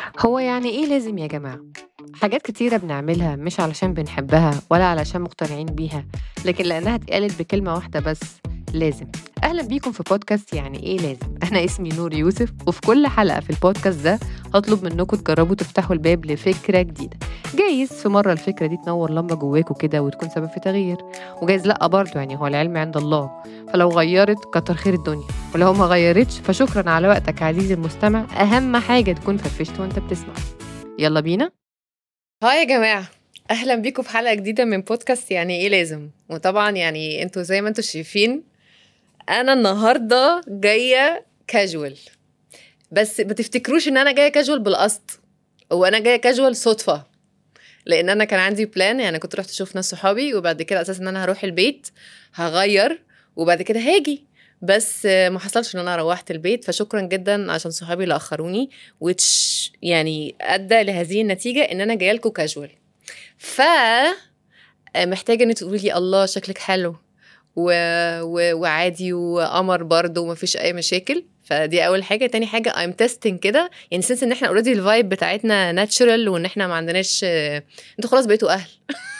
هو يعني إيه لازم يا جماعة؟ حاجات كتيرة بنعملها مش علشان بنحبها ولا علشان مقتنعين بيها لكن لأنها اتقالت بكلمة واحدة بس لازم أهلا بيكم في بودكاست يعني إيه لازم أنا اسمي نور يوسف وفي كل حلقة في البودكاست ده هطلب منكم تجربوا تفتحوا الباب لفكرة جديدة جايز في مرة الفكرة دي تنور لمبة جواكوا كده وتكون سبب في تغيير وجايز لأ برضه يعني هو العلم عند الله فلو غيرت كتر خير الدنيا ولو ما غيرتش فشكرا على وقتك عزيزي المستمع أهم حاجة تكون فرفشت وانت بتسمع يلا بينا هاي يا جماعة اهلا بيكم في حلقه جديده من بودكاست يعني ايه لازم وطبعا يعني انتوا زي ما انتوا شايفين انا النهارده جايه كاجوال بس ما تفتكروش ان انا جايه كاجوال بالقصد هو انا جايه كاجوال صدفه لان انا كان عندي بلان يعني كنت رحت اشوف ناس صحابي وبعد كده اساس ان انا هروح البيت هغير وبعد كده هاجي بس ما حصلش ان انا روحت البيت فشكرا جدا عشان صحابي اللي اخروني which يعني ادى لهذه النتيجه ان انا جايه لكم كاجوال ف محتاجه ان تقولي لي الله شكلك حلو و... و... وعادي وقمر برضه ومفيش اي مشاكل فدي اول حاجه تاني حاجه ايم تيستنج كده يعني سنس ان احنا اوريدي الفايب بتاعتنا ناتشرال وان احنا ما عندناش انتوا خلاص بقيتوا اهل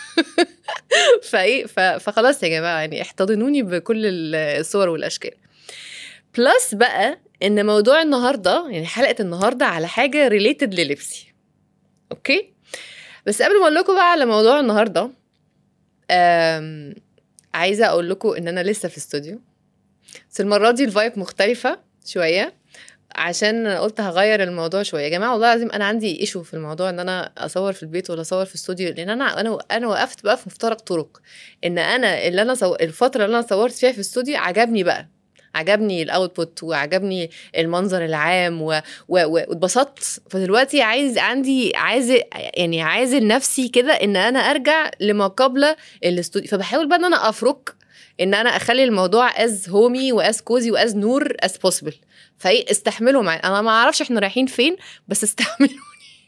فايه ف... فخلاص يا جماعه يعني احتضنوني بكل الصور والاشكال بلس بقى ان موضوع النهارده يعني حلقه النهارده على حاجه ريليتد للبسي اوكي بس قبل ما اقول لكم بقى على موضوع النهارده أم... عايزه اقول لكم ان انا لسه في استوديو بس المره دي الفايب مختلفه شويه عشان قلت هغير الموضوع شويه يا جماعه والله العظيم انا عندي ايشو في الموضوع ان انا اصور في البيت ولا اصور في استوديو لان انا انا انا وقفت بقى في مفترق طرق ان انا اللي انا صو... الفتره اللي انا صورت فيها في الاستوديو عجبني بقى عجبني الاوتبوت وعجبني المنظر العام واتبسطت و... فدلوقتي عايز عندي عايز يعني عازل نفسي كده ان انا ارجع لما قبل الاستوديو فبحاول بقى ان انا افرك ان انا اخلي الموضوع از هومي واز كوزي واز نور از بوسيبل فايه استحملوا معايا انا ما اعرفش احنا رايحين فين بس استحملوني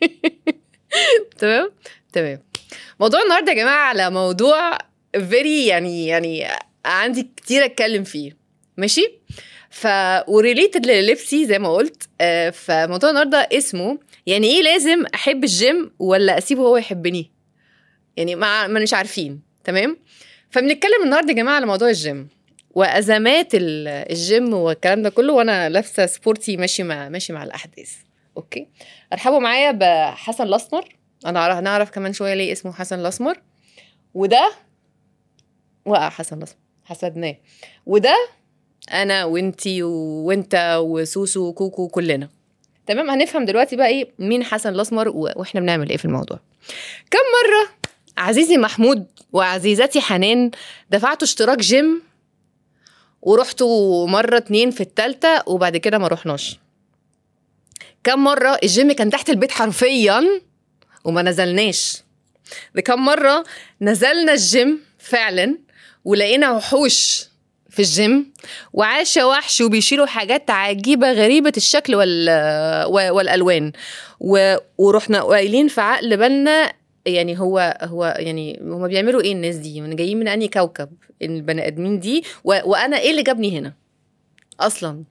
تمام تمام موضوع النهارده يا جماعه على موضوع فيري يعني يعني عندي كتير اتكلم فيه ماشي ف وريليتد للبسي زي ما قلت آه فموضوع النهارده اسمه يعني ايه لازم احب الجيم ولا اسيبه هو يحبني يعني ما ما مش عارفين تمام فبنتكلم النهارده يا جماعه على موضوع الجيم وازمات الجيم والكلام ده كله وانا لابسه سبورتي ماشي مع ماشي مع الاحداث اوكي ارحبوا معايا بحسن الاسمر انا هنعرف كمان شويه ليه اسمه حسن الاسمر وده وقع حسن الاسمر حسدناه وده انا وانتي وانت وسوسو وكوكو كلنا تمام هنفهم دلوقتي بقى ايه مين حسن الاسمر واحنا بنعمل ايه في الموضوع كم مره عزيزي محمود وعزيزتي حنان دفعتوا اشتراك جيم ورحتوا مرة اتنين في التالتة وبعد كده ما رحناش كم مرة الجيم كان تحت البيت حرفيا وما نزلناش بكم مرة نزلنا الجيم فعلا ولقينا وحوش في الجيم وعاش وحش وبيشيلوا حاجات عجيبة غريبة الشكل وال... والألوان و... ورحنا قايلين في عقل بالنا يعني هو هو يعني هما بيعملوا ايه الناس دي من جايين من انهي كوكب البني ادمين دي و... وانا ايه اللي جابني هنا اصلا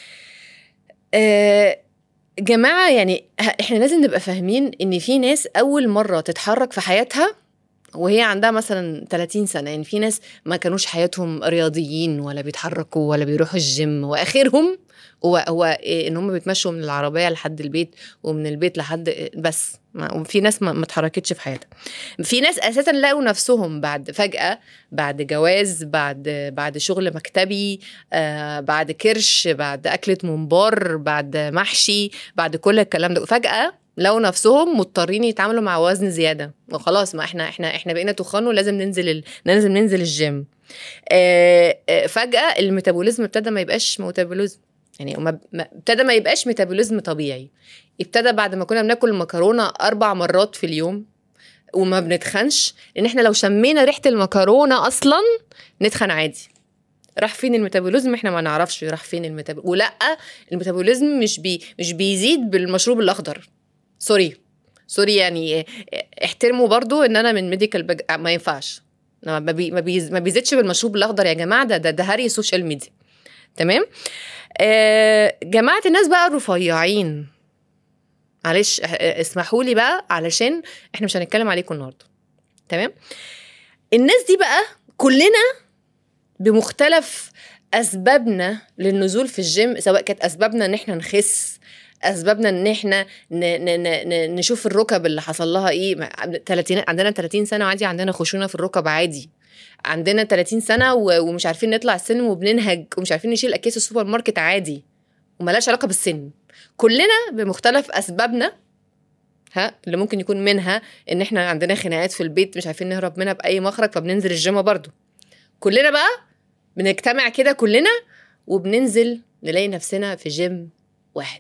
آه جماعه يعني احنا لازم نبقى فاهمين ان في ناس اول مره تتحرك في حياتها وهي عندها مثلا 30 سنه يعني في ناس ما كانوش حياتهم رياضيين ولا بيتحركوا ولا بيروحوا الجيم واخرهم هو هو إيه ان هم بيتمشوا من العربيه لحد البيت ومن البيت لحد بس وفي ناس ما اتحركتش في حياتها في ناس اساسا لقوا نفسهم بعد فجاه بعد جواز بعد بعد شغل مكتبي آه بعد كرش بعد اكله ممبار بعد محشي بعد كل الكلام ده فجاه لقوا نفسهم مضطرين يتعاملوا مع وزن زياده وخلاص ما احنا احنا احنا بقينا تخان ولازم ننزل ال... لازم ننزل الجيم آه آه فجاه الميتابوليزم ابتدى ما يبقاش ميتابوليزم يعني ابتدى ما يبقاش ميتابوليزم طبيعي ابتدى بعد ما كنا بناكل مكرونه اربع مرات في اليوم وما بنتخنش لان احنا لو شمينا ريحه المكرونه اصلا نتخن عادي راح فين الميتابوليزم احنا ما نعرفش راح فين الميتابوليزم ولا الميتابوليزم مش بي مش بيزيد بالمشروب الاخضر سوري سوري يعني احترموا برضو ان انا من ميديكال بج... ما ينفعش ما, بي... ما, بيز... ما بيزيدش بالمشروب الاخضر يا جماعه ده ده, ده هري سوشيال ميديا تمام آه جماعه الناس بقى الرفيعين معلش اه- اه- اسمحوا لي بقى علشان احنا مش هنتكلم عليكم النهارده تمام الناس دي بقى كلنا بمختلف اسبابنا للنزول في الجيم سواء كانت اسبابنا ان احنا نخس اسبابنا ان احنا ن ن ن ن نشوف الركب اللي حصل لها ايه مع- 30 عندنا 30 سنه عادي عندنا خشونه في الركب عادي عندنا 30 سنه و- ومش عارفين نطلع السلم وبننهج ومش عارفين نشيل اكياس السوبر ماركت عادي وملهاش علاقه بالسن كلنا بمختلف اسبابنا ها اللي ممكن يكون منها ان احنا عندنا خناقات في البيت مش عارفين نهرب منها باي مخرج فبننزل الجيم برضو كلنا بقى بنجتمع كده كلنا وبننزل نلاقي نفسنا في جيم واحد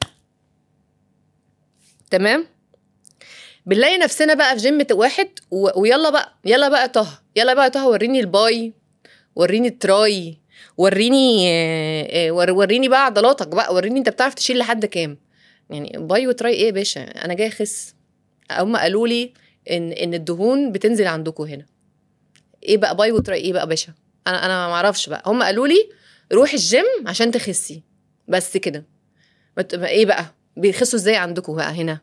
تمام بنلاقي نفسنا بقى في جيم واحد و... ويلا بقى يلا بقى طه يلا بقى طه وريني الباي وريني التراي وريني آه، آه، ور- وريني بقى عضلاتك بقى وريني انت بتعرف تشيل لحد كام يعني باي وتراي ايه يا باشا انا جاي اخس هم قالوا لي ان ان الدهون بتنزل عندكم هنا ايه بقى باي وتراي ايه بقى يا باشا انا انا ما اعرفش بقى هم قالوا لي روحي الجيم عشان تخسي بس كده ما ت- ما ايه بقى بيخسوا ازاي عندكم بقى هنا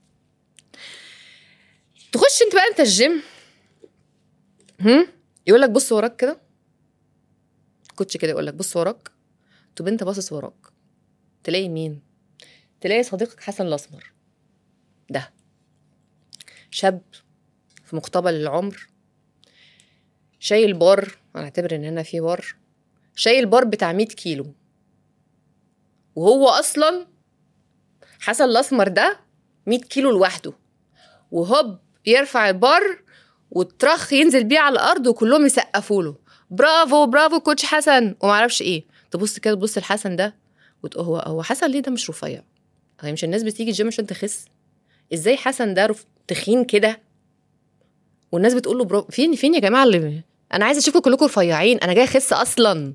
تخش انت بقى انت الجيم هم يقول لك بص وراك كده كوتش كده يقول لك بص وراك طب انت باصص وراك تلاقي مين تلاقي صديقك حسن الاسمر ده شاب في مقتبل العمر شايل بار هنعتبر ان هنا في بار شايل بار بتاع 100 كيلو وهو اصلا حسن الاسمر ده 100 كيلو لوحده وهوب يرفع البار والترخ ينزل بيه على الارض وكلهم يسقفوا له برافو برافو كوتش حسن ومعرفش ايه تبص كده تبص لحسن ده وتقول هو هو حسن ليه ده مش رفيع هي مش الناس بتيجي الجيم عشان تخس ازاي حسن ده رف... تخين كده والناس بتقول له برافو فين فين يا جماعه اللي انا عايزه اشوفكم كلكم رفيعين انا جاي اخس اصلا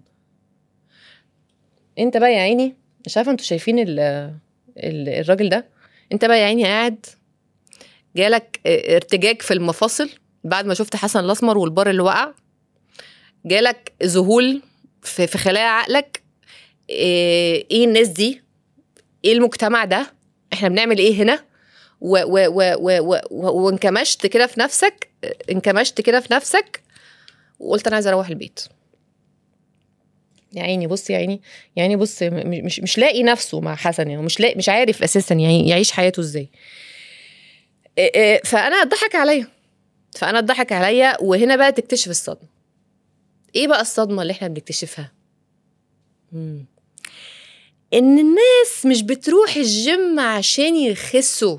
انت بقى يا عيني مش عارفه انتوا شايفين ال... ال... الراجل ده انت بقى يا عيني قاعد جالك اه، ارتجاج في المفاصل بعد ما شفت حسن الاسمر والبار اللي وقع جالك ذهول في, في خلايا عقلك ايه إيه الناس دي ايه المجتمع ده احنا بنعمل ايه هنا و و و و و و وانكمشت كده في نفسك انكمشت كده في نفسك وقلت انا عايزه اروح البيت يا عيني بص يا عيني يا عيني بص م- مش مش لاقي نفسه مع حسن يعني مش لاقي مش عارف اساسا يعني يعيش حياته ازاي إيه إيه، فانا اتضحك عليا فانا اتضحك عليا وهنا بقى تكتشف الصدمه ايه بقى الصدمه اللي احنا بنكتشفها مم. ان الناس مش بتروح الجيم عشان يخسوا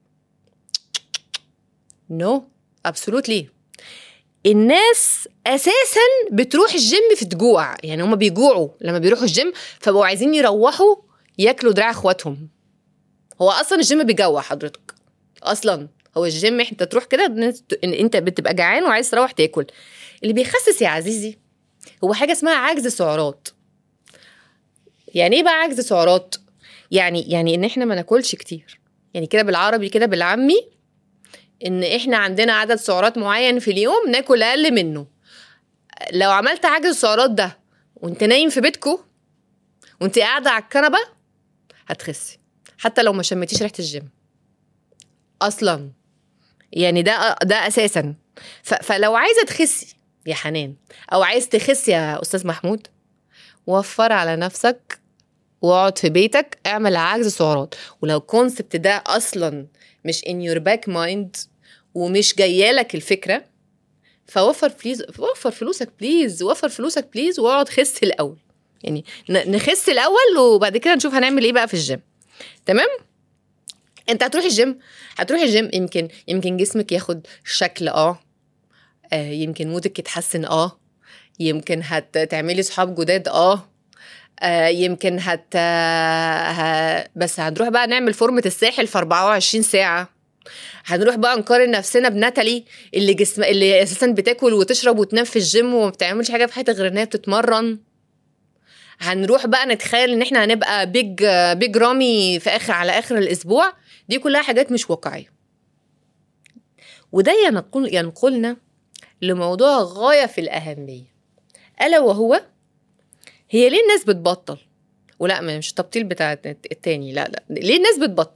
نو ابسولوتلي الناس اساسا بتروح الجيم في تجوع يعني هما بيجوعوا لما بيروحوا الجيم فبقوا عايزين يروحوا ياكلوا دراع اخواتهم هو اصلا الجيم بيجوع حضرتك اصلا هو الجيم انت تروح كده إن انت- إن انت بتبقى جعان وعايز تروح تاكل اللي بيخسس يا عزيزي هو حاجه اسمها عجز سعرات يعني ايه بقى عجز سعرات يعني يعني ان احنا ما ناكلش كتير يعني كده بالعربي كده بالعامي ان احنا عندنا عدد سعرات معين في اليوم ناكل اقل منه لو عملت عجز السعرات ده وانت نايم في بيتكو وانت قاعده على الكنبه هتخسي حتى لو ما شميتيش ريحه الجيم اصلا يعني ده ده اساسا ف- فلو عايزه تخسي يا حنان او عايز تخس يا استاذ محمود وفر على نفسك واقعد في بيتك اعمل عجز سعرات ولو الكونسبت ده اصلا مش in your back mind ومش جايالك الفكره فوفر بليز وفر فلوسك بليز وفر فلوسك بليز واقعد خس الاول يعني ن- نخس الاول وبعد كده نشوف هنعمل ايه بقى في الجيم تمام انت هتروح الجيم هتروح الجيم يمكن يمكن جسمك ياخد شكل اه آه، يمكن مودك يتحسن اه يمكن هتعملي صحاب جداد اه آه، يمكن هت ه... بس هنروح بقى نعمل فورمة الساحل في 24 ساعة هنروح بقى نقارن نفسنا بناتالي اللي جسم اللي اساسا بتاكل وتشرب وتنام في الجيم وما بتعملش حاجه في حياتها غير ان هي بتتمرن هنروح بقى نتخيل ان احنا هنبقى بيج بيج رامي في اخر على اخر الاسبوع دي كلها حاجات مش واقعيه وده ينقل ينقلنا لموضوع غايه في الاهميه الا وهو هي ليه الناس بتبطل ولا مش التبطيل بتاع التاني لا لا ليه الناس بتبطل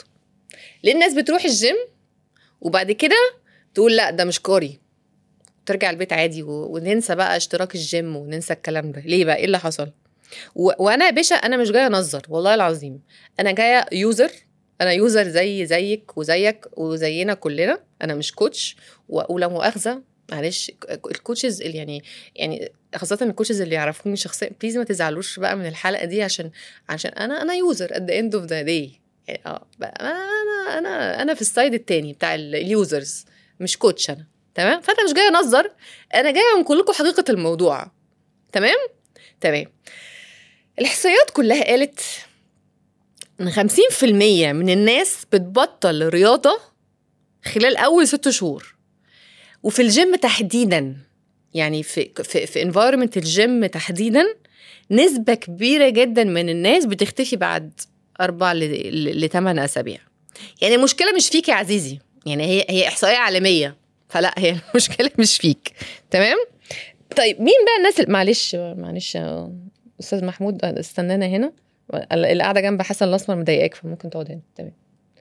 ليه الناس بتروح الجيم وبعد كده تقول لا ده مش كاري ترجع البيت عادي و... وننسى بقى اشتراك الجيم وننسى الكلام ده ليه بقى ايه اللي حصل و... وانا يا باشا انا مش جايه انظر والله العظيم انا جايه يوزر انا يوزر زي زيك وزيك وزينا كلنا انا مش كوتش و... ولا مؤاخذه معلش الكوتشز اللي يعني يعني خاصة الكوتشز اللي يعرفوني شخصيا بليز ما تزعلوش بقى من الحلقة دي عشان عشان انا انا يوزر at the end of the day يعني اه انا انا انا في السايد التاني بتاع اليوزرز مش كوتش انا تمام فانا مش جايه انظر انا جايه انقل لكم حقيقه الموضوع تمام تمام الاحصائيات كلها قالت ان 50% من الناس بتبطل رياضه خلال اول ست شهور وفي الجيم تحديدا يعني في في في انفايرمنت الجيم تحديدا نسبه كبيره جدا من الناس بتختفي بعد اربع لثمان اسابيع يعني المشكله مش فيك يا عزيزي يعني هي هي احصائيه عالميه فلا هي المشكله مش فيك تمام طيب مين بقى الناس اللي معلش معلش استاذ محمود استنانا هنا اللي قاعده جنب حسن الاسمر مضايقاك فممكن تقعد هنا تمام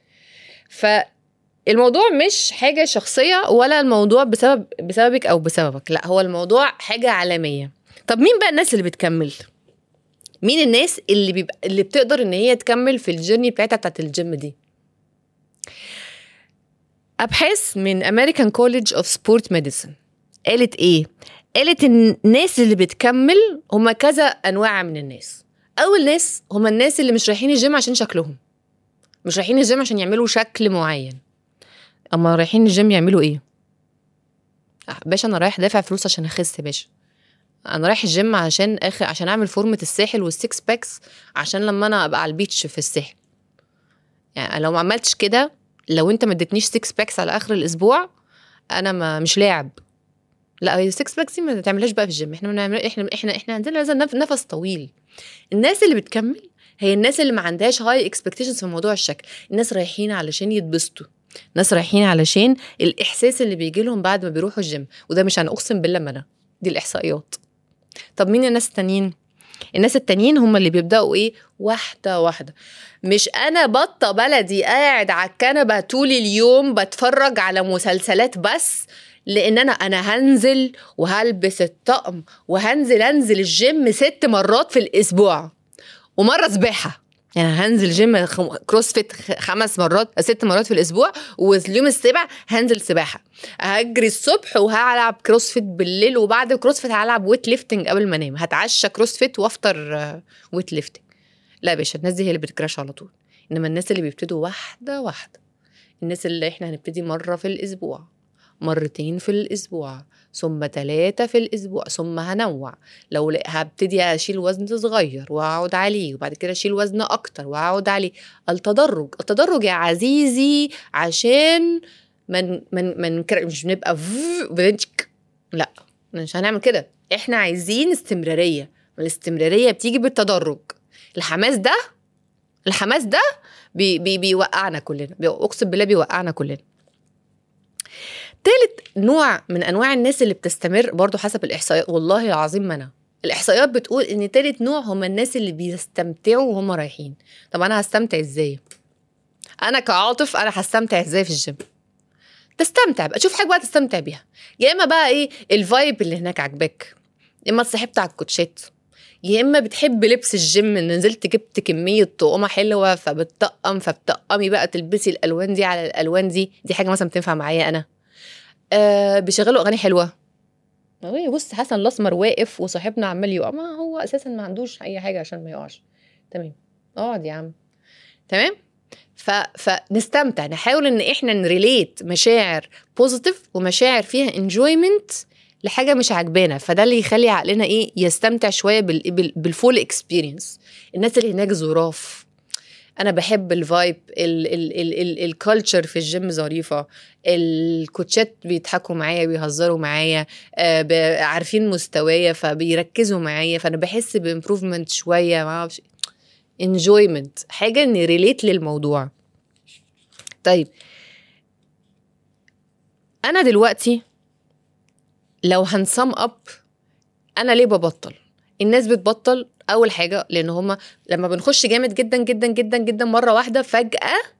فالموضوع مش حاجه شخصيه ولا الموضوع بسبب بسببك او بسببك لا هو الموضوع حاجه عالميه طب مين بقى الناس اللي بتكمل مين الناس اللي بيبقى اللي بتقدر ان هي تكمل في الجيرني بتاعتها بتاعت الجيم دي ابحاث من امريكان كوليدج اوف سبورت ميديسن قالت ايه قالت ان الناس اللي بتكمل هما كذا انواع من الناس اول ناس هما الناس اللي مش رايحين الجيم عشان شكلهم مش رايحين الجيم عشان يعملوا شكل معين اما رايحين الجيم يعملوا ايه باشا انا رايح دافع فلوس عشان اخس يا باشا انا رايح الجيم عشان اخر عشان اعمل فورمه الساحل والسكس باكس عشان لما انا ابقى على البيتش في الساحل يعني لو ما عملتش كده لو انت ما اديتنيش 6 باكس على اخر الاسبوع انا ما مش لاعب لا هي 6 باكس دي ما تعملهاش بقى في الجيم احنا بنعمل احنا احنا احنا عندنا لازم نفس طويل الناس اللي بتكمل هي الناس اللي ما عندهاش هاي اكسبكتيشنز في موضوع الشكل الناس رايحين علشان يتبسطوا ناس رايحين علشان الاحساس اللي بيجي لهم بعد ما بيروحوا الجيم وده مش انا اقسم بالله ما انا دي الاحصائيات طب مين الناس التانيين الناس التانيين هم اللي بيبداوا ايه واحده واحده مش انا بطه بلدي قاعد على الكنبه طول اليوم بتفرج على مسلسلات بس لان انا انا هنزل وهلبس الطقم وهنزل انزل الجيم ست مرات في الاسبوع ومره سباحه يعني هنزل جيم كروس فيت خمس مرات ست مرات في الاسبوع واليوم السابع هنزل سباحه هجري الصبح وهلعب كروس فيت بالليل وبعد كروس فيت هلعب ويت ليفتنج قبل ما انام هتعشى كروس فيت وافطر ويت ليفتنج لا يا باشا الناس دي هي اللي بتكراش على طول انما الناس اللي بيبتدوا واحده واحده الناس اللي احنا هنبتدي مره في الاسبوع مرتين في الاسبوع ثم ثلاثة في الأسبوع ثم هنوع لو هبتدي أشيل وزن صغير وأقعد عليه وبعد كده أشيل وزن أكتر وأقعد عليه التدرج التدرج يا عزيزي عشان من من من مش بنبقى لا مش هنعمل كده احنا عايزين استمراريه الاستمراريه بتيجي بالتدرج الحماس ده الحماس ده بي بي بيوقعنا كلنا اقسم بالله بيوقعنا كلنا تالت نوع من انواع الناس اللي بتستمر برضو حسب الاحصائيات والله العظيم ما انا الاحصائيات بتقول ان تالت نوع هم الناس اللي بيستمتعوا وهم رايحين طب انا هستمتع ازاي انا كعاطف انا هستمتع ازاي في الجيم تستمتع بقى شوف حاجه بقى تستمتع بيها يا اما بقى ايه الفايب اللي هناك عاجباك يا اما اتصاحبت على الكوتشات يا اما بتحب لبس الجيم نزلت جبت كميه طقمه حلوه فبتطقم فبتطقمي بقى تلبسي الالوان دي على الالوان دي دي حاجه مثلا بتنفع معايا انا آه بيشغلوا اغاني حلوه بص حسن الاسمر واقف وصاحبنا عمال يقع ما هو اساسا ما عندوش اي حاجه عشان ما يقعش تمام اقعد يا عم تمام ف... فنستمتع نحاول ان احنا نريليت مشاعر بوزيتيف ومشاعر فيها انجويمنت لحاجه مش عاجبانا فده اللي يخلي عقلنا ايه يستمتع شويه بال... بالفول اكسبيرينس الناس اللي هناك ظراف انا بحب الفايب الكالتشر في الجيم ظريفه الكوتشات بيضحكوا معايا بيهزروا معايا آه عارفين مستوايا فبيركزوا معايا فانا بحس بامبروفمنت شويه ما اعرفش انجويمنت حاجه اني ريليت للموضوع طيب انا دلوقتي لو هنسم اب انا ليه ببطل الناس بتبطل اول حاجه لان هما لما بنخش جامد جدا جدا جدا جدا مره واحده فجاه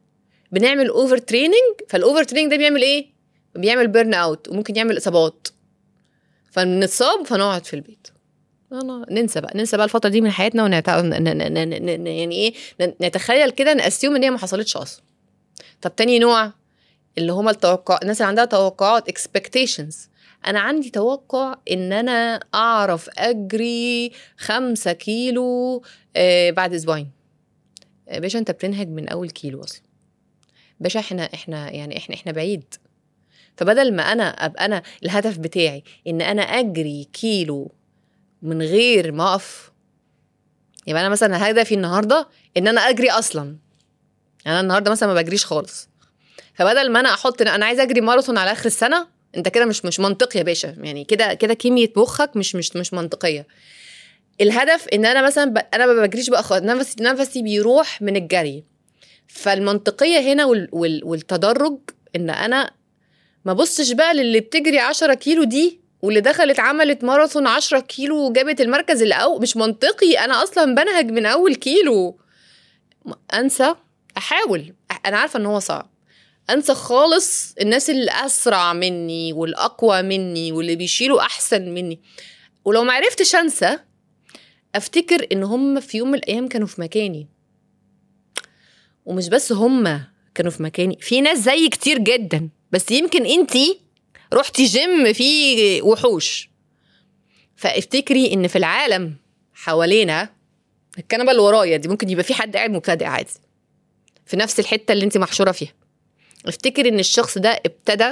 بنعمل اوفر تريننج فالاوفر تريننج ده بيعمل ايه بيعمل بيرن اوت وممكن يعمل اصابات فنتصاب فنقعد في البيت أنا ننسى بقى ننسى بقى الفتره دي من حياتنا ونت... ن... ن... ن... ن... يعني ايه نتخيل كده نأسيوم ان هي ما حصلتش اصلا طب تاني نوع اللي هما التوقع الناس اللي عندها توقعات expectations انا عندي توقع ان انا اعرف اجري خمسة كيلو آه بعد اسبوعين آه باشا انت بتنهج من اول كيلو اصلا باشا احنا احنا يعني احنا احنا بعيد فبدل ما انا ابقى انا الهدف بتاعي ان انا اجري كيلو من غير ما اقف يبقى انا مثلا هدفي النهارده ان انا اجري اصلا يعني انا النهارده مثلا ما بجريش خالص فبدل ما انا احط انا عايز اجري ماراثون على اخر السنه انت كده مش مش منطقي يا باشا يعني كده كده كيمياء مخك مش مش مش منطقيه الهدف ان انا مثلا ب... انا ما بجريش بقى خالص نفسي نفسي بيروح من الجري فالمنطقيه هنا وال... وال... والتدرج ان انا ما بصش بقى للي بتجري 10 كيلو دي واللي دخلت عملت ماراثون 10 كيلو وجابت المركز الاول مش منطقي انا اصلا بنهج من اول كيلو انسى احاول انا عارفه ان هو صعب انسى خالص الناس اللي اسرع مني والاقوى مني واللي بيشيلوا احسن مني ولو ما عرفتش انسى افتكر ان هم في يوم من الايام كانوا في مكاني ومش بس هم كانوا في مكاني في ناس زي كتير جدا بس يمكن انتي رحتي جيم فيه وحوش فافتكري ان في العالم حوالينا الكنبه اللي ورايا دي ممكن يبقى في حد قاعد مبتدئ عادي في نفس الحته اللي انت محشوره فيها افتكر ان الشخص ده ابتدى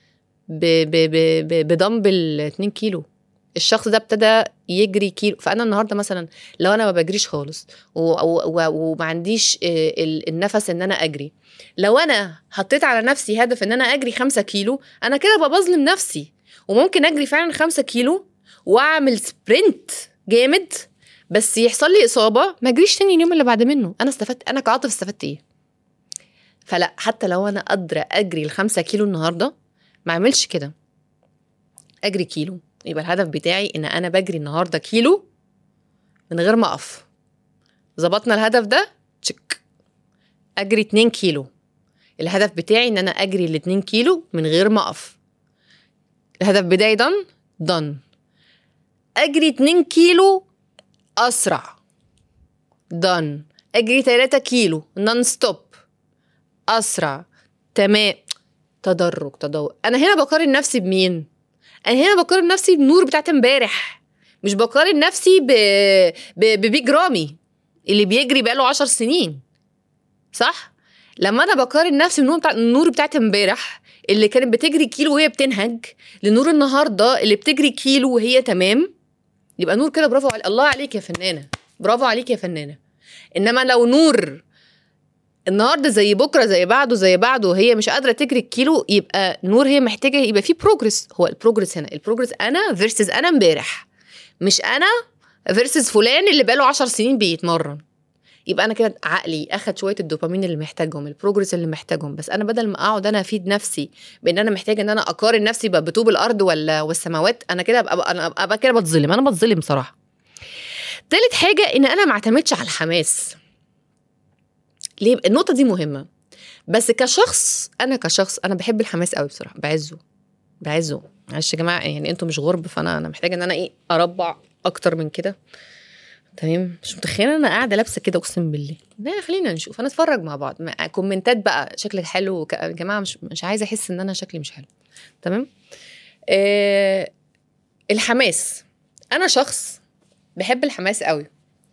بدمبل 2 كيلو الشخص ده ابتدى يجري كيلو فانا النهارده مثلا لو انا ما بجريش خالص وما عنديش النفس ان انا اجري لو انا حطيت على نفسي هدف ان انا اجري خمسة كيلو انا كده بظلم نفسي وممكن اجري فعلا خمسة كيلو واعمل سبرنت جامد بس يحصل لي اصابه ما اجريش تاني اليوم اللي بعد منه انا استفدت انا كعاطف استفدت ايه فلا حتى لو انا قادره اجري الخمسة كيلو النهارده ما اعملش كده اجري كيلو يبقى الهدف بتاعي ان انا بجري النهارده كيلو من غير ما اقف ظبطنا الهدف ده تشك اجري 2 كيلو الهدف بتاعي ان انا اجري ال 2 كيلو من غير ما اقف الهدف بتاعي دن دن اجري 2 كيلو اسرع دن اجري 3 كيلو نون ستوب اسرع تمام تدرج تدور انا هنا بقارن نفسي بمين انا هنا بقارن نفسي بنور بتاعت امبارح مش بقارن نفسي ب... ب... ببيج رامي اللي بيجري بقاله عشر سنين صح لما انا بقارن نفسي بنور بتاع النور بتاعت امبارح اللي كانت بتجري كيلو وهي بتنهج لنور النهارده اللي بتجري كيلو وهي تمام يبقى نور كده برافو علي الله عليك يا فنانه برافو عليك يا فنانه انما لو نور النهارده زي بكره زي بعده زي بعده وهي مش قادره تجري الكيلو يبقى نور هي محتاجه يبقى في بروجرس هو البروجرس هنا البروجرس انا فيرسز انا امبارح مش انا فيرسز فلان اللي بقاله 10 سنين بيتمرن يبقى انا كده عقلي اخد شويه الدوبامين اللي محتاجهم البروجرس اللي محتاجهم بس انا بدل ما اقعد انا افيد نفسي بان انا محتاجه ان انا اقارن نفسي بطوب الارض ولا والسماوات انا كده ابقى انا ابقى كده بتظلم انا بتظلم صراحه تالت حاجه ان انا ما اعتمدش على الحماس ليه النقطه دي مهمه بس كشخص انا كشخص انا بحب الحماس قوي بصراحه بعزه بعزه معلش يا جماعه يعني انتوا مش غرب فانا انا محتاجه ان انا ايه اربع اكتر من كده تمام مش متخيله انا قاعده لابسه كده اقسم بالله لا خلينا نشوف هنتفرج مع بعض كومنتات بقى شكلك حلو يا جماعه مش مش عايزه احس ان انا شكلي مش حلو تمام آه الحماس انا شخص بحب الحماس قوي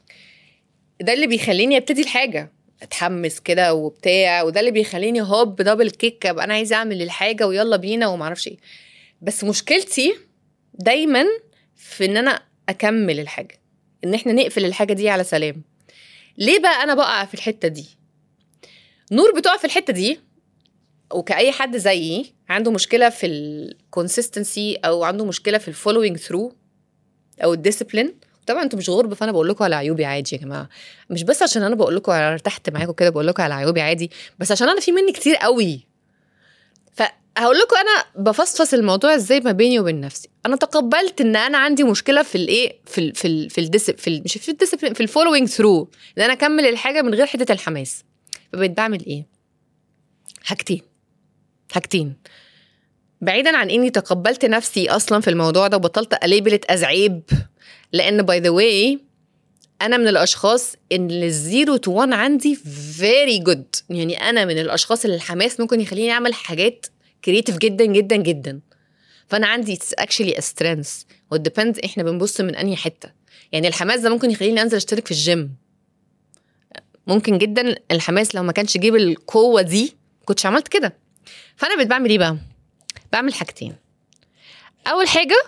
ده اللي بيخليني ابتدي الحاجه اتحمس كده وبتاع وده اللي بيخليني هوب دبل كيك ابقى انا عايزه اعمل الحاجه ويلا بينا وما اعرفش ايه بس مشكلتي دايما في ان انا اكمل الحاجه ان احنا نقفل الحاجه دي على سلام ليه بقى انا بقع في الحته دي نور بتقع في الحته دي وكأي حد زيي عنده مشكله في الكونسيستنسي او عنده مشكله في الفولوينج ثرو او الديسيبلين طبعا انتوا مش غرب فانا بقول لكم على عيوبي عادي يا جماعه مش بس عشان انا بقول لكم على ارتحت معاكم كده بقول لكم على عيوبي عادي بس عشان انا في مني كتير قوي فهقول لكم انا بفصفص الموضوع ازاي ما بيني وبين نفسي انا تقبلت ان انا عندي مشكله في الايه في ال في ال في الديسب في ال مش في الديسبلين في الفولوينج ثرو ان انا اكمل الحاجه من غير حته الحماس فبقيت بعمل ايه حاجتين حاجتين بعيدا عن اني تقبلت نفسي اصلا في الموضوع ده وبطلت اليبلت از عيب لان باي ذا واي انا من الاشخاص ان الزيرو تو 1 عندي فيري جود يعني انا من الاشخاص اللي الحماس ممكن يخليني اعمل حاجات كريتيف جدا جدا جدا فانا عندي اكشلي سترينث وديبندز احنا بنبص من انهي حته يعني الحماس ده ممكن يخليني انزل اشترك في الجيم ممكن جدا الحماس لو ما كانش جيب القوه دي كنتش عملت كده فانا بقيت بعمل ايه بقى بعمل حاجتين اول حاجه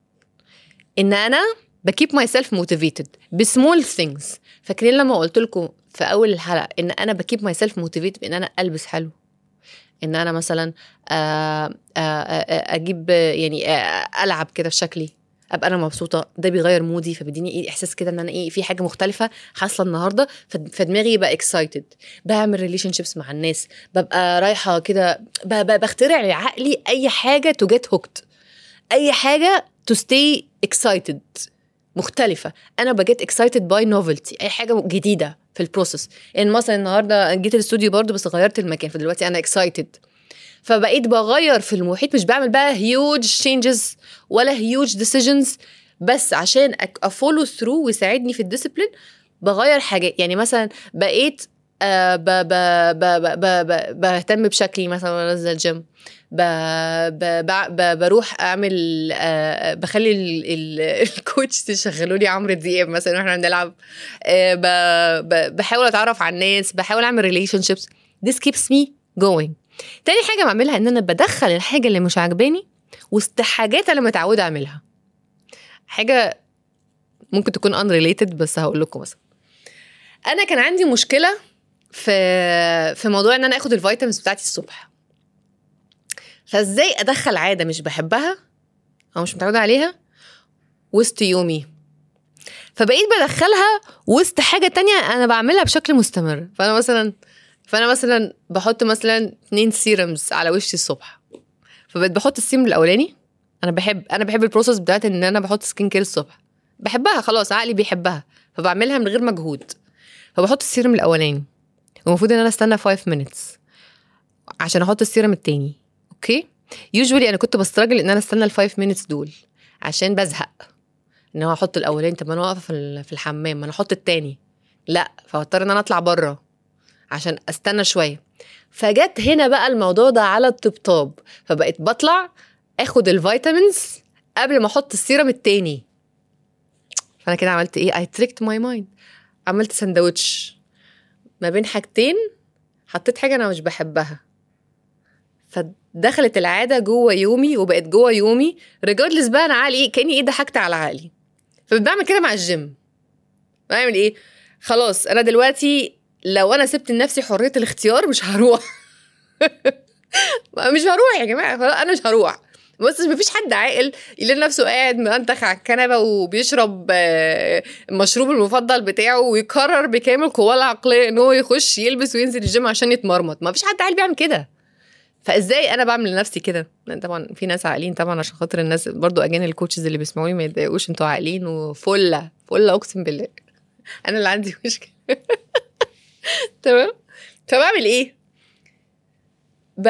ان انا بكيب ماي سيلف موتيفيتد بسمول ثينجز فاكرين لما قلت لكم في اول الحلقه ان انا بكيب ماي سيلف موتيفيتد ان انا البس حلو ان انا مثلا آه، آه، آه، اجيب يعني العب كده في شكلي ابقى انا مبسوطه ده بيغير مودي فبيديني ايه احساس كده ان انا ايه في حاجه مختلفه حاصله النهارده فدماغي يبقى اكسايتد بعمل ريليشن شيبس مع الناس ببقى رايحه كده بخترع لعقلي اي حاجه تو جيت هوكت اي حاجه تو ستي اكسايتد مختلفه انا بجيت اكسايتد باي نوفلتي اي حاجه جديده في البروسيس يعني مثلا النهارده جيت الاستوديو برضو بس غيرت المكان فدلوقتي انا اكسايتد فبقيت بغير في المحيط مش بعمل بقى هيوج تشينجز ولا هيوج ديسيجنز بس عشان افولو ثرو ويساعدني في الديسيبلين بغير حاجات يعني مثلا بقيت آه ب ب ب ب ب بهتم بشكلي مثلا انزل جيم ب ب ب بروح اعمل آه بخلي الكوتش يشغلوا لي عمرو دياب مثلا واحنا بنلعب آه ب ب بحاول اتعرف على الناس بحاول اعمل ريليشن شيبس this keeps me going تاني حاجه بعملها ان انا بدخل الحاجه اللي مش عاجباني وسط حاجات انا متعوده اعملها حاجه ممكن تكون unrelated بس هقول لكم مثلا انا كان عندي مشكله في في موضوع ان انا اخد الفيتامينز بتاعتي الصبح فازاي ادخل عاده مش بحبها او مش متعوده عليها وسط يومي فبقيت بدخلها وسط حاجه تانية انا بعملها بشكل مستمر فانا مثلا فانا مثلا بحط مثلا اتنين سيرمز على وشي الصبح فبقيت بحط السيرم الاولاني انا بحب انا بحب البروسس بتاعت ان انا بحط سكين كير الصبح بحبها خلاص عقلي بيحبها فبعملها من غير مجهود فبحط السيرم الاولاني والمفروض ان انا استنى 5 minutes عشان احط السيرم التاني اوكي يوجوالي انا كنت بستراجل ان انا استنى ال 5 minutes دول عشان بزهق ان انا احط الاولاني طب انا واقفه في الحمام ما انا احط التاني لا فاضطر ان انا اطلع بره عشان استنى شويه فجت هنا بقى الموضوع ده على الطبطاب فبقيت بطلع اخد الفيتامينز قبل ما احط السيرم التاني فانا كده عملت ايه اي تريكت ماي مايند عملت سندوتش ما بين حاجتين حطيت حاجه انا مش بحبها فدخلت العاده جوه يومي وبقت جوه يومي ريجاردلس بقى انا عقلي ايه كاني ايه ضحكت على عقلي فبعمل كده مع الجيم بعمل ايه خلاص انا دلوقتي لو انا سبت لنفسي حريه الاختيار مش هروح مش هروح يا جماعه انا مش هروح بس مفيش حد عاقل يلاقي نفسه قاعد منتخ على الكنبه وبيشرب آه، المشروب المفضل بتاعه ويقرر بكامل قواه العقليه ان هو يخش يلبس وينزل الجيم عشان يتمرمط مفيش حد عاقل بيعمل كده فازاي انا بعمل لنفسي كده طبعا في ناس عاقلين طبعا عشان خاطر الناس برضو اجانب الكوتشز اللي بيسمعوني ما يتضايقوش انتوا عاقلين وفله فله اقسم بالله انا اللي عندي مشكله تمام فبعمل ايه ب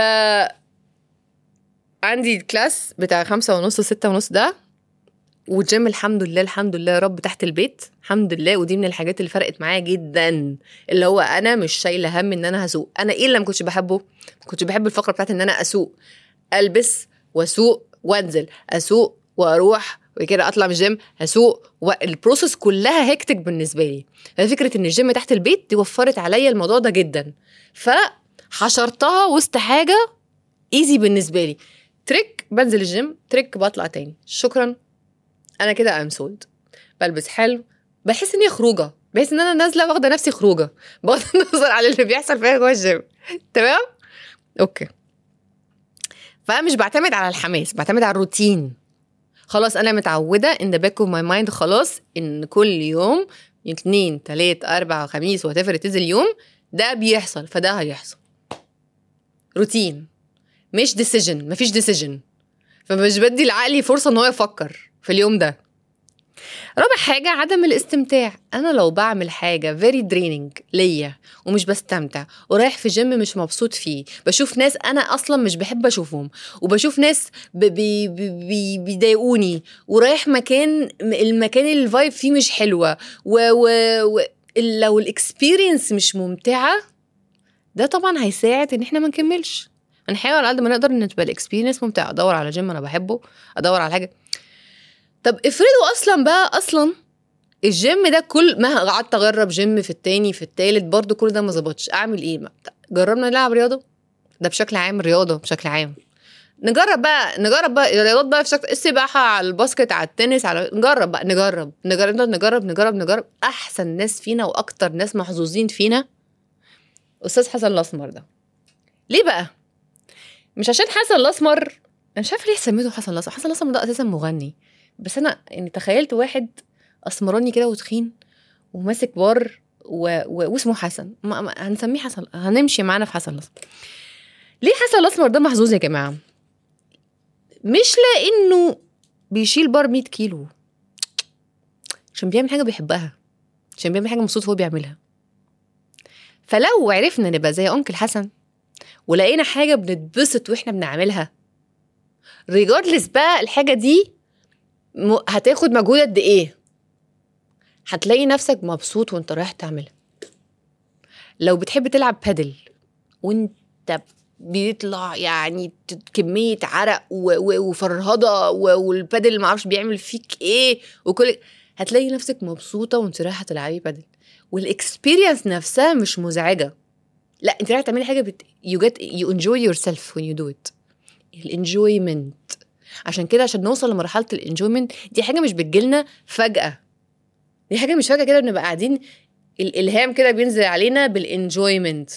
عندي الكلاس بتاع خمسة ونص ستة ونص ده وجيم الحمد لله الحمد لله يا رب تحت البيت الحمد لله ودي من الحاجات اللي فرقت معايا جدا اللي هو انا مش شايله هم ان انا هسوق انا ايه اللي ما كنتش بحبه ما كنتش بحب الفقره بتاعت ان انا اسوق البس واسوق وانزل اسوق واروح وكده اطلع من الجيم اسوق والبروسس كلها هيكتك بالنسبه لي فكره ان الجيم تحت البيت دي وفرت عليا الموضوع ده جدا فحشرتها وسط حاجه ايزي بالنسبه لي تريك بنزل الجيم تريك بطلع تاني شكرا انا كده ام سولد بلبس حلو بحس ان هي خروجه بحس ان انا نازله واخده نفسي خروجه بغض النظر على اللي بيحصل فيها جوه الجيم تمام اوكي فمش بعتمد على الحماس بعتمد على الروتين خلاص انا متعوده ان ذا باك اوف ماي مايند خلاص ان كل يوم اثنين تلات اربع خميس وات ايفر اليوم ده بيحصل فده هيحصل روتين مش ديسيجن مفيش ديسيجن فمش بدي لعقلي فرصه ان هو يفكر في اليوم ده رابع حاجة عدم الاستمتاع أنا لو بعمل حاجة very draining ليا ومش بستمتع ورايح في جيم مش مبسوط فيه بشوف ناس أنا أصلا مش بحب أشوفهم وبشوف ناس ب- بي بي بي بيضايقوني ورايح مكان المكان اللي الفايب فيه مش حلوة و, و, و لو الاكسبيرينس مش ممتعة ده طبعا هيساعد ان احنا ما نكملش هنحاول على قد ما نقدر ان تبقى الاكسبيرينس ممتعة ادور على جيم انا بحبه ادور على حاجة طب افرضوا اصلا بقى اصلا الجيم ده كل ما قعدت اجرب جيم في التاني في التالت برضو كل ده ما ظبطش اعمل ايه ما- جربنا نلعب رياضه ده بشكل عام رياضه بشكل عام نجرب بقى نجرب بقى الرياضات بقى في شكل السباحه على الباسكت على التنس على نجرب بقى نجرب نجرب نقعد نجرب نجرب نجرب احسن ناس فينا واكتر ناس محظوظين فينا استاذ حسن الاسمر ده ليه بقى مش عشان حسن الاسمر انا مش عارفه ليه سميته حسن الاسمر حسن الاسمر ده اساسا مغني بس انا يعني تخيلت واحد اسمراني كده وتخين وماسك بار و... و... واسمه حسن ما... ما... هنسميه حسن هنمشي معانا في حسن الاسمر ليه حسن الاسمر ده محظوظ يا جماعه مش لانه بيشيل بار 100 كيلو عشان بيعمل حاجه بيحبها عشان بيعمل حاجه مبسوط هو بيعملها فلو عرفنا نبقى زي انكل حسن ولقينا حاجه بنتبسط واحنا بنعملها ريجاردلس بقى الحاجه دي م... هتاخد مجهود قد ايه هتلاقي نفسك مبسوط وانت رايح تعملها لو بتحب تلعب بادل وانت بيطلع يعني ت- كمية عرق و- و- وفرهضة و- والبادل معرفش بيعمل فيك ايه وكل هتلاقي نفسك مبسوطة وانت رايحة تلعبي بادل والاكسبيرينس نفسها مش مزعجة لا انت رايحة تعملي حاجة بت... you get you enjoy yourself when you do it الانجويمنت عشان كده عشان نوصل لمرحلة الانجويمنت دي حاجة مش بتجيلنا فجأة دي حاجة مش فجأة كده بنبقى قاعدين الالهام كده بينزل علينا بالانجويمنت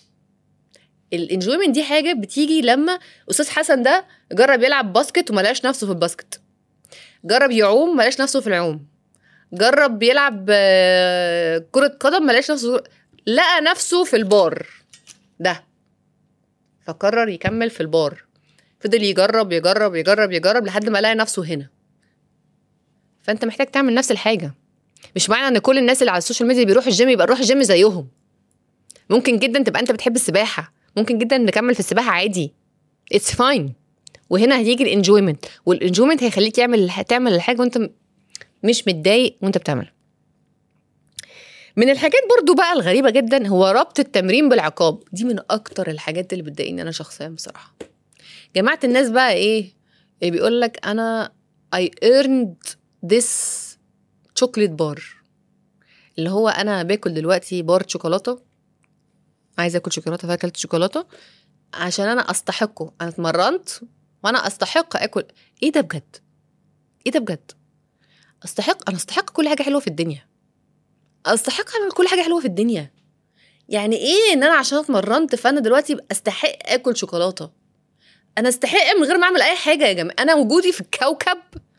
الانجويمنت دي حاجه بتيجي لما استاذ حسن ده جرب يلعب باسكت وما لقاش نفسه في الباسكت جرب يعوم ما لقاش نفسه في العوم جرب يلعب آه، كرة قدم ما لقاش نفسه لقى نفسه في البار ده فقرر يكمل في البار فضل يجرب يجرب يجرب يجرب لحد ما لقى نفسه هنا فانت محتاج تعمل نفس الحاجه مش معنى ان كل الناس اللي على السوشيال ميديا بيروحوا الجيم يبقى نروح الجيم زيهم ممكن جدا تبقى انت بتحب السباحه ممكن جدا نكمل في السباحه عادي اتس فاين وهنا هيجي الانجويمنت والانجويمنت هيخليك تعمل تعمل الحاجه وانت م- مش متضايق وانت بتعملها من الحاجات برضو بقى الغريبة جدا هو ربط التمرين بالعقاب دي من أكتر الحاجات اللي بتضايقني أنا شخصيا بصراحة جماعة الناس بقى إيه اللي بيقول لك أنا I earned this chocolate bar اللي هو أنا باكل دلوقتي بار شوكولاتة عايزة أكل شوكولاتة فأكلت شوكولاتة عشان أنا أستحقه أنا اتمرنت وأنا أستحق أكل إيه ده بجد إيه ده بجد أستحق أنا أستحق كل حاجة حلوة في الدنيا استحق اعمل كل حاجه حلوه في الدنيا يعني ايه ان انا عشان اتمرنت فانا دلوقتي استحق اكل شوكولاته انا استحق من غير ما اعمل اي حاجه يا جماعه انا وجودي في الكوكب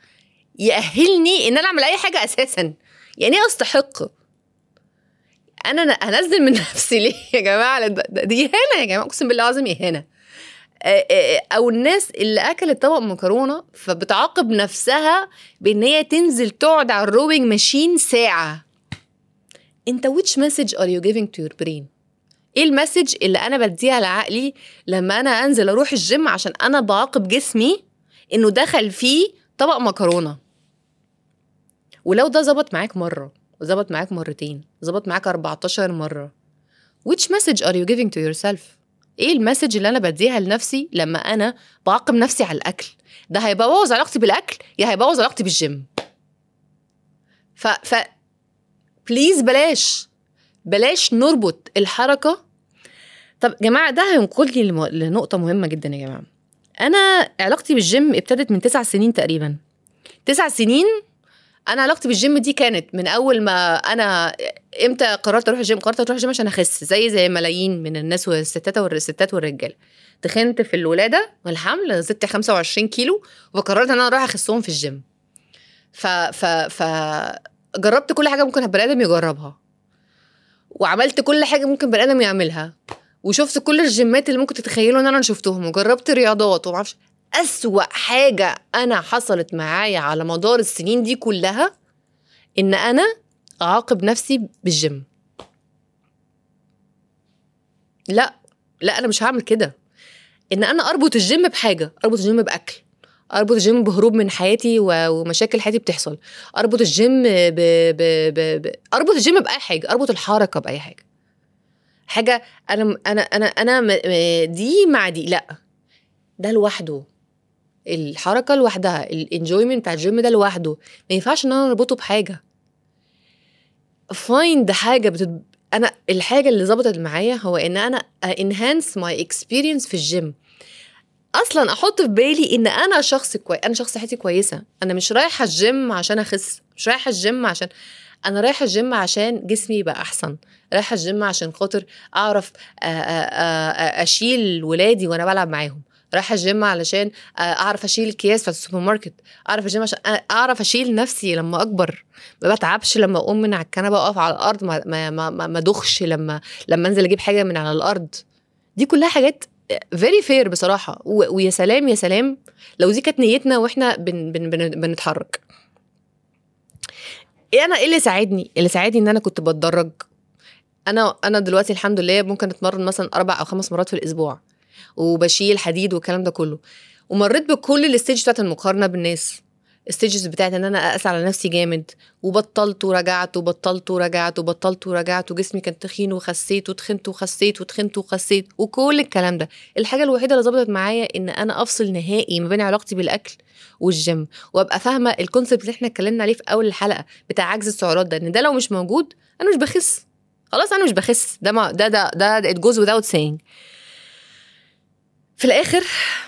يأهلني ان انا اعمل اي حاجه اساسا يعني ايه استحق انا أنا انزل من نفسي ليه يا جماعه ده- ده- دي اهانه يا جماعه اقسم بالله العظيم اهانه آه، آه، او الناس اللي اكلت طبق مكرونه فبتعاقب نفسها بان هي تنزل تقعد على الروينج ماشين ساعه انت which message are you giving to your brain ايه المسج اللي انا بديها لعقلي لما انا انزل اروح الجيم عشان انا بعاقب جسمي انه دخل فيه طبق مكرونه ولو ده ظبط معاك مره ظبط معاك مرتين ظبط معاك 14 مره which message are you giving to yourself ايه المسج اللي انا بديها لنفسي لما انا بعاقب نفسي على الاكل ده هيبوظ علاقتي بالاكل يا هيبوظ علاقتي بالجيم ف ف بليز بلاش بلاش نربط الحركه طب جماعه ده هينقلني لم- لنقطه مهمه جدا يا جماعه انا علاقتي بالجيم ابتدت من تسع سنين تقريبا تسع سنين انا علاقتي بالجيم دي كانت من اول ما انا امتى قررت اروح الجيم قررت اروح الجيم عشان اخس زي زي ملايين من الناس والستات والستات والرجاله تخنت في الولاده والحمل زدت 25 كيلو وقررت ان انا اروح اخسهم في الجيم ف ف ف جربت كل حاجه ممكن بني ادم يجربها وعملت كل حاجه ممكن بني ادم يعملها وشفت كل الجيمات اللي ممكن تتخيلوا ان انا شفتهم وجربت رياضات ومعرفش اسوأ حاجه انا حصلت معايا على مدار السنين دي كلها ان انا اعاقب نفسي بالجيم لا لا انا مش هعمل كده ان انا اربط الجيم بحاجه اربط الجيم باكل اربط الجيم بهروب من حياتي و- ومشاكل حياتي بتحصل اربط الجيم ب... ب... ب... ب... اربط الجيم باي حاجه اربط الحركه باي حاجه حاجه انا انا انا انا م- م- دي مع دي لا ده لوحده الحركه لوحدها الانجويمنت بتاع الجيم ده لوحده ما ينفعش ان انا اربطه بحاجه فايند حاجه بتت... انا الحاجه اللي ظبطت معايا هو ان انا انهانس ماي اكسبيرينس في الجيم اصلا احط في بالي ان انا شخص كويس انا شخص صحتي كويسه انا مش رايحه الجيم عشان اخس مش رايحه الجيم عشان انا رايحه الجيم عشان جسمي يبقى احسن رايحه الجيم عشان خاطر اعرف آ- آ- آ- اشيل ولادي وانا بلعب معاهم رايحه الجيم علشان آ، اعرف اشيل الكياس بتاعت السوبر ماركت اعرف الجيم عشان أ- اعرف اشيل نفسي لما اكبر ما بتعبش لما اقوم من على الكنبه اقف على الارض ما ما ما, ما, ما ادخش لما لما انزل اجيب حاجه من على الارض دي كلها حاجات فيري فير بصراحه و- ويا سلام يا سلام لو دي كانت نيتنا واحنا بن بن بن بنتحرك ايه انا ايه اللي ساعدني اللي ساعدني ان انا كنت بتدرج انا انا دلوقتي الحمد لله ممكن اتمرن مثلا اربع او خمس مرات في الاسبوع وبشيل حديد والكلام ده كله ومريت بكل الستيج بتاعت المقارنه بالناس الستيجز بتاعت ان انا اقاس على نفسي جامد وبطلت ورجعت وبطلت ورجعت وبطلت ورجعت وجسمي كان تخين وخسيت وتخنت وخسيت وتخنت وخسيت وكل الكلام ده الحاجه الوحيده اللي ظبطت معايا ان انا افصل نهائي ما بين علاقتي بالاكل والجيم وابقى فاهمه الكونسيبت اللي احنا اتكلمنا عليه في اول الحلقه بتاع عجز السعرات ده ان ده لو مش موجود انا مش بخس خلاص انا مش بخس ده ما ده ده ده it goes without saying في الاخر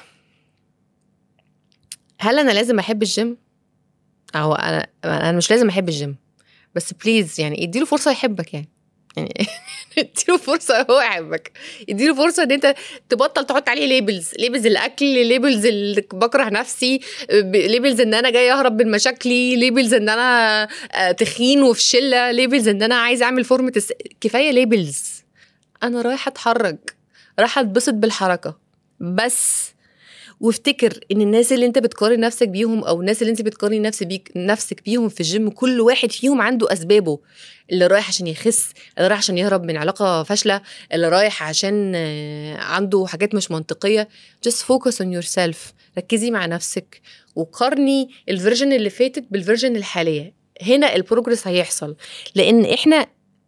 هل انا لازم احب الجيم او انا انا مش لازم احب الجيم بس بليز يعني اديله فرصه يحبك يعني يعني اديله فرصه هو يحبك اديله فرصه ان انت تبطل تحط عليه ليبلز ليبلز الاكل ليبلز اللي بكره نفسي ب- ليبلز ان انا جاي اهرب من مشاكلي ليبلز ان انا آه، تخين وفي شله ليبلز ان انا عايزه اعمل فورمه الس... كفايه ليبلز انا رايحه اتحرك رايحه اتبسط بالحركه بس وافتكر ان الناس اللي انت بتقارن نفسك بيهم او الناس اللي انت بتقارني نفسك بيك نفسك بيهم في الجيم كل واحد فيهم عنده اسبابه اللي رايح عشان يخس اللي رايح عشان يهرب من علاقه فاشله اللي رايح عشان آه، عنده حاجات مش منطقيه just focus on yourself ركزي مع نفسك وقارني الفيرجن اللي فاتت بالفيرجن الحاليه هنا البروجرس هيحصل لان احنا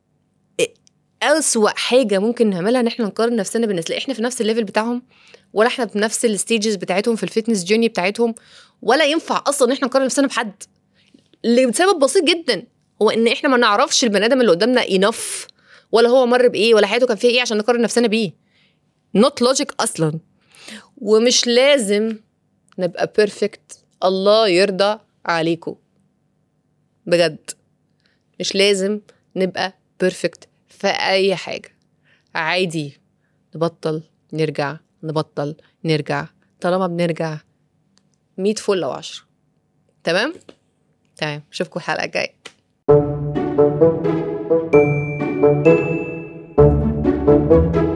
أسوأ حاجة ممكن نعملها إن إحنا نقارن نفسنا بالناس لا إحنا في نفس الليفل بتاعهم ولا إحنا بنفس الستيجز بتاعتهم في الفيتنس جيرني بتاعتهم ولا ينفع أصلا إن إحنا نقارن نفسنا بحد لسبب بسيط جدا هو إن إحنا ما نعرفش البني آدم اللي قدامنا إنف ولا هو مر بإيه ولا حياته كان فيها إيه عشان نقارن نفسنا بيه نوت لوجيك أصلا ومش لازم نبقى بيرفكت الله يرضى عليكم بجد مش لازم نبقى بيرفكت في اي حاجه عادي نبطل نرجع نبطل نرجع طالما بنرجع 100 فل او 10 تمام تمام اشوفكم الحلقه الجايه